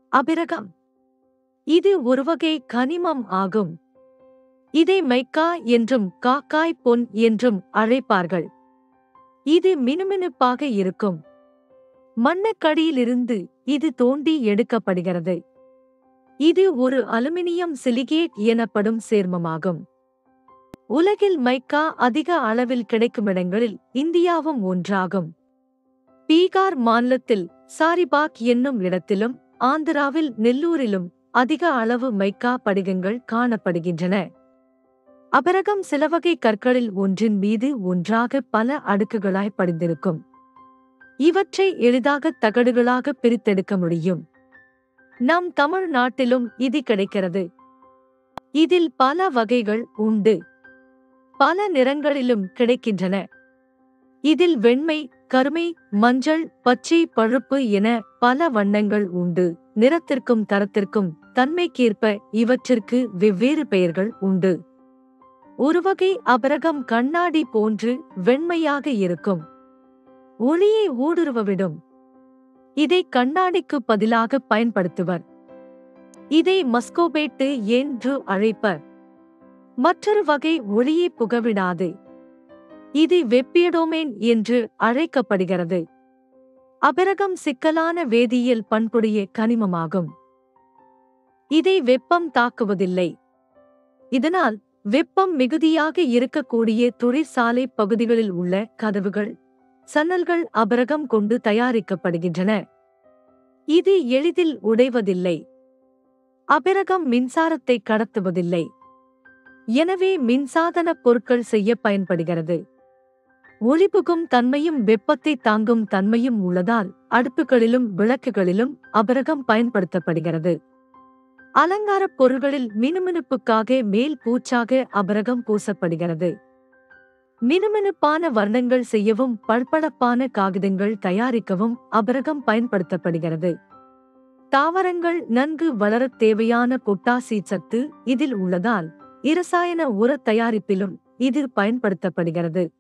அபிரகம் இது ஒருவகை கனிமம் ஆகும் இதை மைக்கா என்றும் காக்காய் பொன் என்றும் அழைப்பார்கள் இது மினுமினுப்பாக இருக்கும் மண்ணக்கடியிலிருந்து இது தோண்டி எடுக்கப்படுகிறது இது ஒரு அலுமினியம் சிலிகேட் எனப்படும் சேர்மமாகும் உலகில் மைக்கா அதிக அளவில் கிடைக்குமிடங்களில் இந்தியாவும் ஒன்றாகும் பீகார் மாநிலத்தில் சாரிபாக் என்னும் இடத்திலும் ஆந்திராவில் நெல்லூரிலும் அதிக அளவு மைக்கா படிகங்கள் காணப்படுகின்றன அபரகம் சிலவகை கற்களில் ஒன்றின் மீது ஒன்றாக பல அடுக்குகளாய் படிந்திருக்கும் இவற்றை எளிதாக தகடுகளாக பிரித்தெடுக்க முடியும் நம் தமிழ்நாட்டிலும் இது கிடைக்கிறது இதில் பல வகைகள் உண்டு பல நிறங்களிலும் கிடைக்கின்றன இதில் வெண்மை கருமை மஞ்சள் பச்சை பழுப்பு என பல வண்ணங்கள் உண்டு நிறத்திற்கும் தரத்திற்கும் தன்மைக்கேற்ப இவற்றிற்கு வெவ்வேறு பெயர்கள் உண்டு ஒருவகை அபரகம் கண்ணாடி போன்று வெண்மையாக இருக்கும் ஒளியை ஊடுருவவிடும் இதை கண்ணாடிக்கு பதிலாக பயன்படுத்துவர் இதை மஸ்கோபேட்டு என்று அழைப்பர் மற்றொரு வகை ஒளியை புகவிடாது இது வெப்பியடோமேன் என்று அழைக்கப்படுகிறது அபிரகம் சிக்கலான வேதியியல் பண்புடைய கனிமமாகும் இதை வெப்பம் தாக்குவதில்லை இதனால் வெப்பம் மிகுதியாக இருக்கக்கூடிய தொழிற்சாலை பகுதிகளில் உள்ள கதவுகள் சன்னல்கள் அபரகம் கொண்டு தயாரிக்கப்படுகின்றன இது எளிதில் உடைவதில்லை அபிரகம் மின்சாரத்தை கடத்துவதில்லை எனவே மின்சாதனப் பொருட்கள் செய்ய பயன்படுகிறது ஒளிபுகும் தன்மையும் வெப்பத்தை தாங்கும் தன்மையும் உள்ளதால் அடுப்புகளிலும் விளக்குகளிலும் அபரகம் பயன்படுத்தப்படுகிறது அலங்காரப் பொருள்களில் மினுமினுப்புக்காக மேல் பூச்சாக அபரகம் பூசப்படுகிறது மினுமினுப்பான வர்ணங்கள் செய்யவும் பளபளப்பான காகிதங்கள் தயாரிக்கவும் அபரகம் பயன்படுத்தப்படுகிறது தாவரங்கள் நன்கு வளரத் தேவையான பொட்டாசி சத்து இதில் உள்ளதால் இரசாயன உர தயாரிப்பிலும் இது பயன்படுத்தப்படுகிறது